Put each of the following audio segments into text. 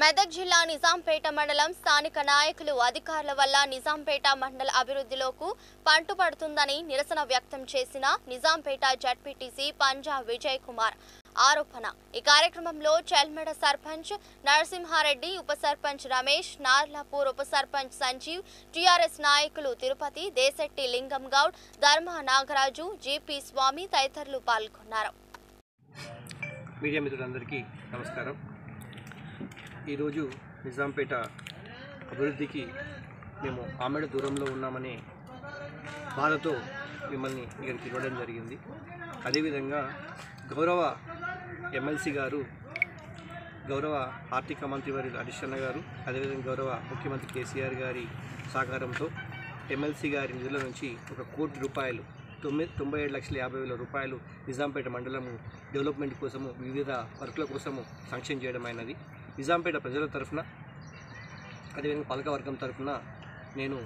మెదక్ జిల్లా నిజాంపేట మండలం స్థానిక నాయకులు అధికారుల వల్ల నిజాంపేట మండల అభివృద్ధిలోకు పంటుపడుతుందని నిరసన వ్యక్తం చేసిన నిజాంపేట జడ్పీటీసీ పంజా విజయ్ కుమార్ ఆరోపణ ఈ కార్యక్రమంలో చెల్మెడ సర్పంచ్ నరసింహారెడ్డి ఉప సర్పంచ్ రమేష్ నార్లాపూర్ ఉప సర్పంచ్ సంజీవ్ టీఆర్ఎస్ నాయకులు తిరుపతి దేశెట్టి లింగం గౌడ్ ధర్మ నాగరాజు జీపీ స్వామి తదితరులు పాల్గొన్నారు మీడియా మిత్రులందరికీ నమస్కారం ఈరోజు నిజాంపేట అభివృద్ధికి మేము ఆమెడ దూరంలో ఉన్నామనే బాధతో మిమ్మల్ని ఇక్కడికి ఇవ్వడం జరిగింది అదేవిధంగా గౌరవ ఎమ్మెల్సీ గారు గౌరవ ఆర్థిక మంత్రి వారి హరిశన్న గారు అదేవిధంగా గౌరవ ముఖ్యమంత్రి కేసీఆర్ గారి సహకారంతో ఎమ్మెల్సీ గారి నిధుల నుంచి ఒక కోటి రూపాయలు తొమ్మిది తొంభై ఏడు లక్షల యాభై వేల రూపాయలు నిజాంపేట మండలము డెవలప్మెంట్ కోసము వివిధ వర్కుల కోసము సంక్షేమం చేయడం అయినది నిజాంపేట ప్రజల తరఫున అదేవిధంగా పాలకవర్గం తరఫున నేను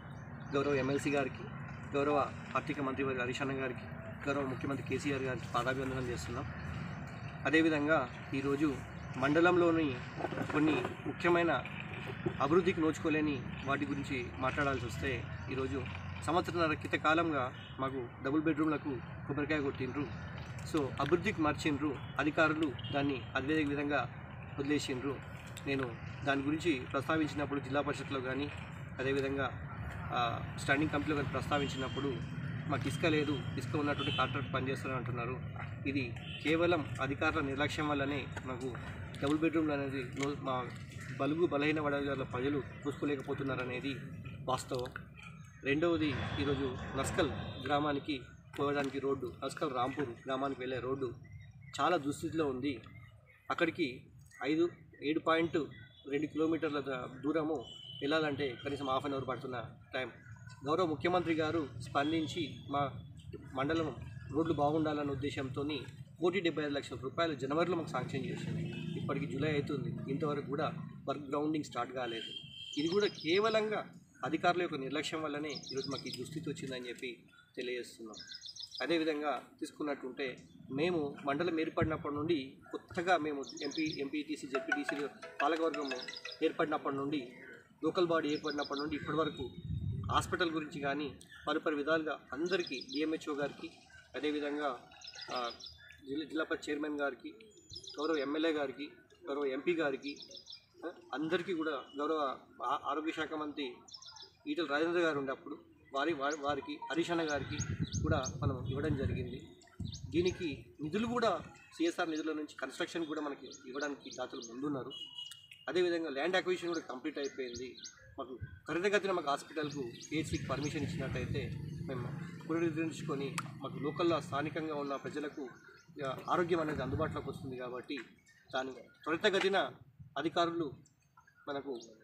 గౌరవ ఎమ్మెల్సీ గారికి గౌరవ ఆర్థిక మంత్రి వారి హరీష్ అన్న గారికి గౌరవ ముఖ్యమంత్రి కేసీఆర్ గారికి పాదాభివందనం చేస్తున్నాం అదేవిధంగా ఈరోజు మండలంలోని కొన్ని ముఖ్యమైన అభివృద్ధికి నోచుకోలేని వాటి గురించి మాట్లాడాల్సి వస్తే ఈరోజు సంవత్సరంన్నర క్రిత కాలంగా మాకు డబుల్ బెడ్రూమ్లకు కొబ్బరికాయ కొట్టిండ్రు సో అభివృద్ధికి మార్చిండ్రు అధికారులు దాన్ని అదే విధంగా వదిలేసిండ్రు నేను దాని గురించి ప్రస్తావించినప్పుడు జిల్లా పరిషత్లో కానీ అదేవిధంగా ఆ, స్టాండింగ్ కమిటీలో కానీ ప్రస్తావించినప్పుడు మాకు ఇసుక లేదు ఇసుక ఉన్నటువంటి కాంట్రాక్ట్ పనిచేస్తారని అంటున్నారు ఇది కేవలం అధికారుల నిర్లక్ష్యం వల్లనే మాకు డబుల్ బెడ్రూమ్లు అనేది నో- మా బలుగు బలహీన వర్గాల ప్రజలు చూసుకోలేకపోతున్నారనేది వాస్తవం రెండవది ఈరోజు నస్కల్ గ్రామానికి పోవడానికి రోడ్డు నస్కల్ రాంపూర్ గ్రామానికి వెళ్ళే రోడ్డు చాలా దుస్థితిలో ఉంది అక్కడికి ఐదు ఏడు పాయింట్ రెండు కిలోమీటర్ల ద- దూరము వెళ్ళాలంటే కనీసం హాఫ్ అన్ అవర్ పడుతున్న టైం గౌరవ ముఖ్యమంత్రి గారు స్పందించి మా మండలం రోడ్లు బాగుండాలన్న ఉద్దేశంతో కోటి డెబ్బై ఐదు లక్షల రూపాయలు జనవరిలో మాకు శాంక్షన్ చేసింది ఇప్పటికి జూలై అవుతుంది ఇంతవరకు కూడా వర్క్ గ్రౌండింగ్ స్టార్ట్ కాలేదు ఇది కూడా కేవలంగా అధికారుల యొక్క నిర్లక్ష్యం వల్లనే ఈరోజు మాకు ఈ దుస్థితి వచ్చిందని చెప్పి తెలియజేస్తున్నాం అదేవిధంగా తీసుకున్నట్టుంటే మేము మండలం ఏర్పడినప్పటి నుండి కొత్తగా మేము ఎంపీ ఎంపీటీసీ జెడ్పీటీసీ పాలకవర్గము ఏర్పడినప్పటి నుండి లోకల్ బాడీ ఏర్పడినప్పటి నుండి ఇప్పటి వరకు హాస్పిటల్ గురించి కానీ పరిపరి విధాలుగా అందరికీ డిఎంహెచ్ఓ గారికి అదేవిధంగా ఆ, జిల్లా జిల్లా పరిషత్ చైర్మన్ గారికి గౌరవ ఎమ్మెల్యే గారికి గౌరవ ఎంపీ గారికి ఆ, అందరికీ కూడా గౌరవ ఆ- ఆరోగ్య శాఖ మంత్రి ఈటల రాజేంద్ర గారు ఉండేప్పుడు వారి వారి వారికి హరీష్ అన్న గారికి కూడా మనం ఇవ్వడం జరిగింది దీనికి నిధులు కూడా సిఎస్ఆర్ నిధుల నుంచి కన్స్ట్రక్షన్ కూడా మనకి ఇవ్వడానికి దాతలు ముందున్నారు అదేవిధంగా ల్యాండ్ అక్విజిషన్ కూడా కంప్లీట్ అయిపోయింది మాకు త్వరితగతిన మాకు హాస్పిటల్కు కేసీకి పర్మిషన్ ఇచ్చినట్టయితే మేము పునరుద్ధరించుకొని మాకు లోకల్లో స్థానికంగా ఉన్న ప్రజలకు ఇక ఆరోగ్యం అనేది అందుబాటులోకి వస్తుంది కాబట్టి దాని త్వరితగతిన అధికారులు మనకు